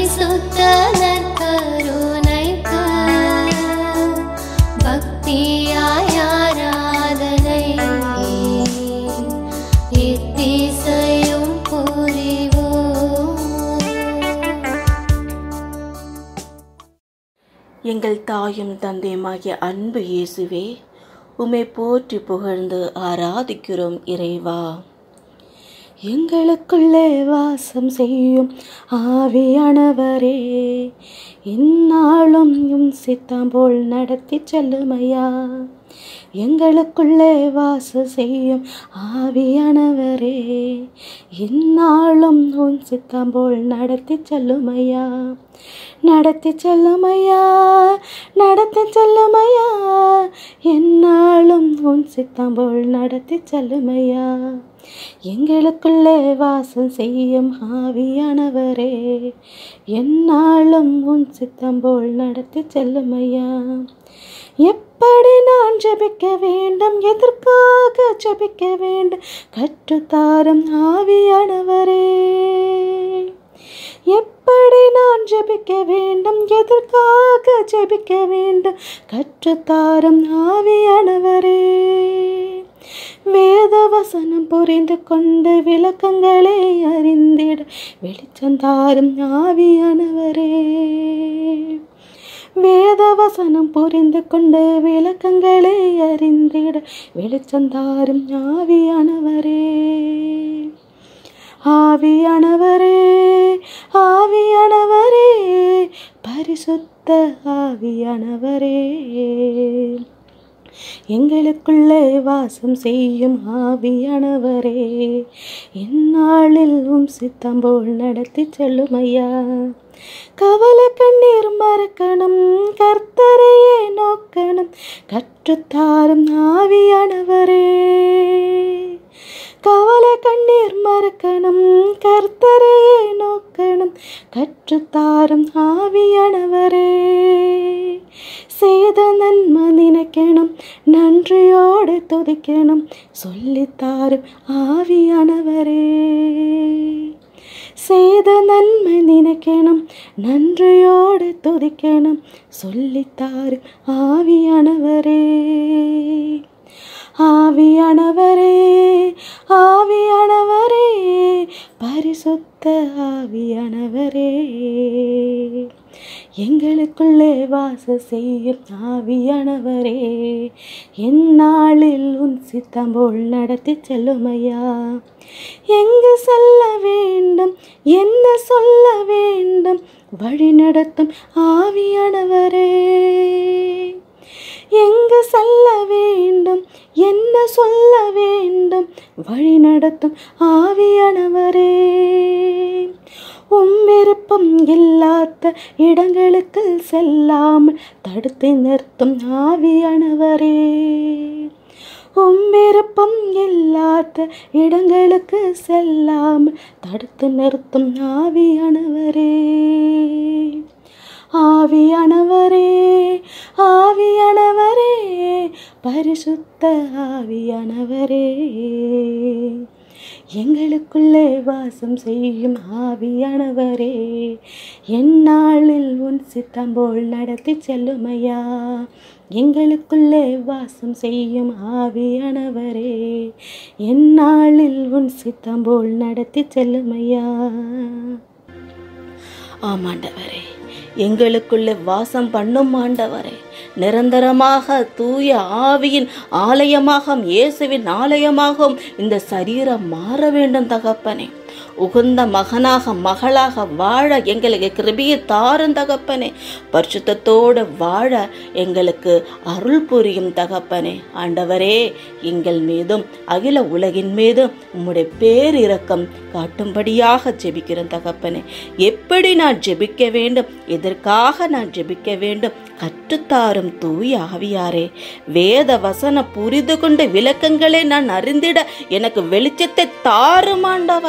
பரிசுத்த நற்கருணைக்கு பக்தியாய் ஆராதனை எத்திசையும் புரிவோம் எங்கள் தாயும் தந்தையுமாகிய அன்பு இயேசுவே உம்மை போற்றி புகழ்ந்து ஆராதிக்கிறோம் இறைவா எங்களுக்குள்ளே வாசம் செய்யும் ஆவியானவரே இந்நாளும் உம் சித்தம் போல் நடத்தி செல்லுமையா எங்களுக்குள்ளே வாசம் செய்யும் ஆவியானவரே இந்நாளும் உன் சித்தம் போல் நடத்தி செல்லுமையா நடத்தி செல்லுமையா நடத்தி செல்லுமையா எந்நாளும் உன் சித்தம் போல் நடத்தி செல்லுமையா எங்களுக்குள்ளே வாசம் செய்யும் ஆவியானவரே எந்நாளும் உன் சித்தம் போல் நடத்தி செல்லுமையா எப்படி நான் ஜெபிக்க வேண்டும் எதற்காக ஜெபிக்க வேண்டும் கற்றுத்தாரும் ஆவியானவரே எப்படி நான் ஜெபிக்க வேண்டும் எதற்காக ஜெபிக்க வேண்டும் கற்றுத்தாரும் ஆவியானவரே வேத வசனம் புரிந்து கொண்டு விளக்கங்களை அறிந்திட வெளிச்சந்தாரும் ஆவியானவரே வேத வசனம் புரிந்து கொண்டு விளக்கங்களை அறிந்திட வெளிச்சந்தாரும் ஆவியானவரே ஆவியானவரே ஆவியானவரே பரிசுத்த ஆவியானவரே எங்களுக்குள்ளே வாசம் செய்யும் ஆவியானவரே இந்நாளில் உம் சித்தம் போல் நடத்தி செல்லுமையா கவலை கண்ணீர் மறக்கணும் கர்த்தரையே நோக்கணும் கற்றுத்தாரும் ஆவியானவரே கவலை கண்ணீர் மறக்கணும் கர்த்தரையே நோக்கணும் கற்றுத்தாரும் ஆவியானவரே செய்த நன்மை நினைக்கணும் நன்றியோடு துதிக்கணும் சொல்லித்தாரும் ஆவியானவரே செய்த நன்மை நினைக்கணும் நன்றியோடு துதிக்கணும் சொல்லித்தாரும் ஆவியானவரே ஆவியானவரே ஆவியானவரே பரிசுத்த ஆவியானவரே எங்களுக்குள்ளே வாச செய்யும் ஆவியானவரே எந்நாளில் உன் சித்தம் போல் நடத்தி செல்லுமையா எங்கு செல்ல வேண்டும் என்ன சொல்ல வேண்டும் வழி நடத்தும் ஆவியானவரே எங்கு செல்ல வேண்டும் என்ன சொல்ல வேண்டும் வழி நடத்தும் ஆவியானவரே உம் விருப்பம் இல்லாத இடங்களுக்கு செல்லாமல் தடுத்து நிறுத்தும் ஆவியானவரே உம் விருப்பம் இல்லாத இடங்களுக்கு செல்லாமல் தடுத்து நிறுத்தும் ஆவியானவரே ஆவியானவரே ஆவியானவரே பரிசுத்த ஆவியானவரே எங்களுக்குள்ளே வாசம் செய்யும் ஆவியானவரே எந்நாளில் உன் சித்தம் போல் நடத்தி செல்லுமையா எங்களுக்குள்ளே வாசம் செய்யும் ஆவியானவரே எந்நாளில் உன் சித்தம் போல் நடத்தி செல்லுமையா ஆமாண்டவரே எங்களுக்குள்ளே வாசம் பண்ணும் ஆண்டவரே நிரந்தரமாக தூய ஆவியின் ஆலயமாகவும் இயேசுவின் ஆலயமாகவும் இந்த சரீரம் மாற வேண்டும் தகப்பனே உகந்த மகனாக மகளாக வாழ எங்களுக்கு கிருபியை தாரும் தகப்பனே பரிசுத்தத்தோடு வாழ எங்களுக்கு அருள் புரியும் தகப்பனே ஆண்டவரே எங்கள் மீதும் அகில உலகின் மீதும் உம்முடைய பேரிரக்கம் காட்டும்படியாக ஜெபிக்கிறேன் தகப்பனே எப்படி நான் ஜெபிக்க வேண்டும் எதற்காக நான் ஜெபிக்க வேண்டும் கற்றுத்தாரும் தூய ஆவியாரே வேத வசன புரிந்து கொண்டு விளக்கங்களை நான் அறிந்திட எனக்கு வெளிச்சத்தை தாரும் ஆண்டவரே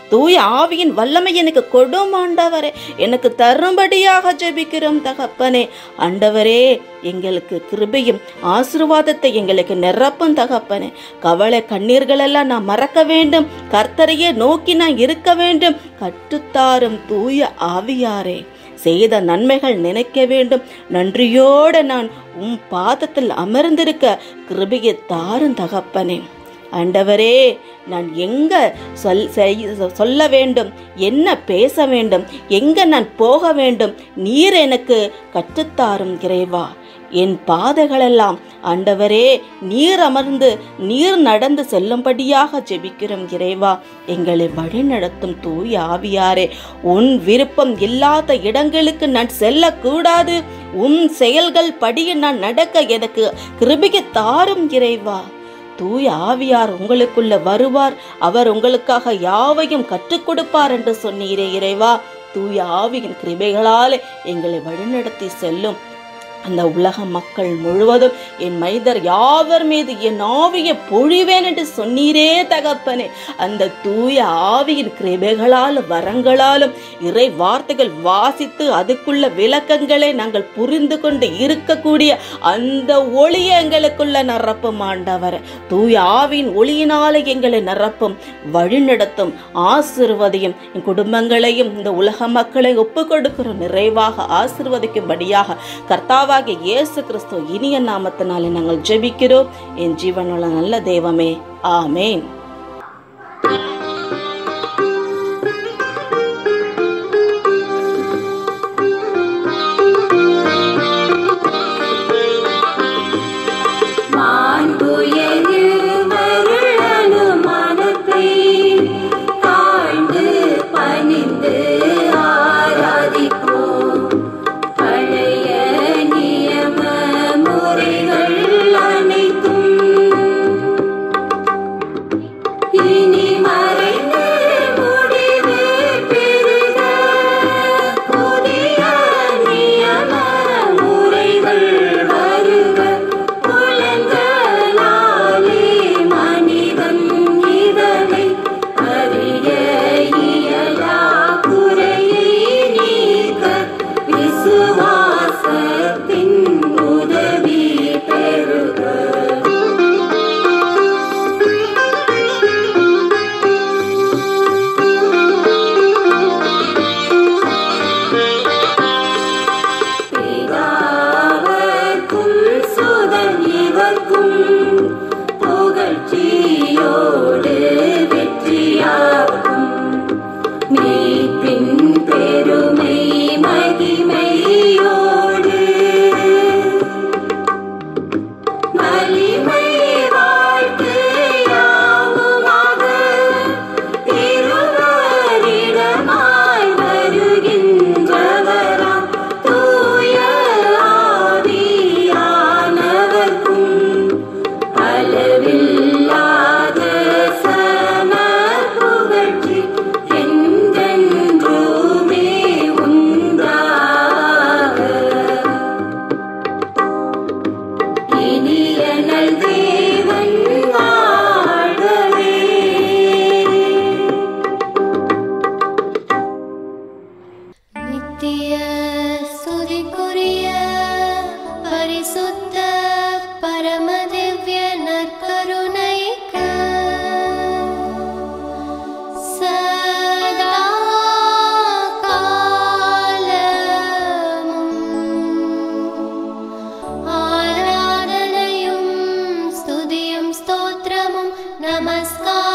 தூய ஆவியின் வல்லமை எனக்கு கொடும் ஆண்டவரே எனக்கு தரும்படியாக ஜெபிக்கிறோம் தகப்பனே ஆண்டவரே எங்களுக்கு கிருபையும் ஆசீர்வாதத்தை எங்களுக்கு நிரப்பும் தகப்பனே கவலை கண்ணீர்களெல்லாம் நான் மறக்க வேண்டும் கர்த்தரையே நோக்கி நான் இருக்க வேண்டும் கற்றுத்தாரும் தூய ஆவியாரே செய்த நன்மைகள் நினைக்க வேண்டும் நன்றியோடு நான் உம் பாதத்தில் அமர்ந்திருக்க கிருபையை தாரும் தகப்பனே ஆண்டவரே நான் எங்க சொல் செய்- சொல்ல வேண்டும் என்ன பேச வேண்டும் எங்க நான் போக வேண்டும் நீர் எனக்கு கற்றுத்தாரும் இறைவா என் பாதைகளெல்லாம் ஆண்டவரே நீர் அமர்ந்து நீர் நடந்து செல்லும்படியாக ஜெபிக்கிறோம் இறைவா எங்களை வழிநடத்தும் தூய ஆவியாரே உன் விருப்பம் இல்லாத இடங்களுக்கு நான் செல்லக்கூடாது உன் செயல்கள் படிய நான் நடக்க எனக்கு கிருபிகை தாரும் இறைவா தூய ஆவியார் உங்களுக்குள்ள வருவார் அவர் உங்களுக்காக யாவையும் கற்றுக் கொடுப்பார் என்று சொன்னீரே இறைவா தூய ஆவியின் கிருபைகளாலே எங்களை வழிநடத்தி செல்லும் அந்த உலக மக்கள் முழுவதும் என் மைதர் யாவர் மீது என் ஆவியை பொழிவேன் என்று சொன்னீரே தகப்பனே அந்த தூய ஆவியின் கிருபைகளாலும் வரங்களாலும் இறை வார்த்தைகள் வாசித்து அதுக்குள்ள விளக்கங்களை நாங்கள் புரிந்து கொண்டு இருக்கக்கூடிய அந்த ஒளியை எங்களுக்குள்ள நிரப்பும் ஆண்டவர் தூய ஆவியின் ஒளியினாலே எங்களை நிரப்பும் வழிநடத்தும் ஆசிர்வதியும் என் குடும்பங்களையும் இந்த உலக மக்களை ஒப்பு கொடுக்கிறோம் நிறைவாக ஆசிர்வதிக்கும்படியாக கர்த்தாவாகிய இயேசு கிறிஸ்து இனிய நாமத்தினாலே நாங்கள் ஜெபிக்கிறோம் என் ஜீவனுள்ள நல்ல தெய்வமே ஆமேன் மாண்புயரு மருள் அனுமானத்தை தாழ்ந்து பணிந்து ஆராதிப்போம் பழைய நியம முறைகள் அனைத்தும் இனி மறைந்து முடிவு பெறுக புதிய நியம முறைகள் வருக புலங்களாலே மனிதன் இதனை அறிய இயலா குறையை நீக்க விசுவாசத்தின் உதவி பெறுக பிதாவர்க்கும் சுதன் இவர்க்கும் புகழ்ச்சியோடு வெற்றியாகும் மீட்பின் பெருமை மகிமையோடு வலிமை வாழ்த்து யாவுமாக திருவரிடமாய் வருகின்றவராம் தூய ஆவியானவர்க்கும் அளவில்லாத சம புகழ்ச்சி என்றென்றுமே உண்டாக இனியனல் தேவன் வாழ்கவே நித்திய ஸ்துதிக்குரிய பரிசுத்த பரமதிவ்ய நற்கருணைக்கு சதா காலமும் ஆராதனையும் ஸ்துதியும் ஸ்தோத்திரமும் நமஸ்காரமும்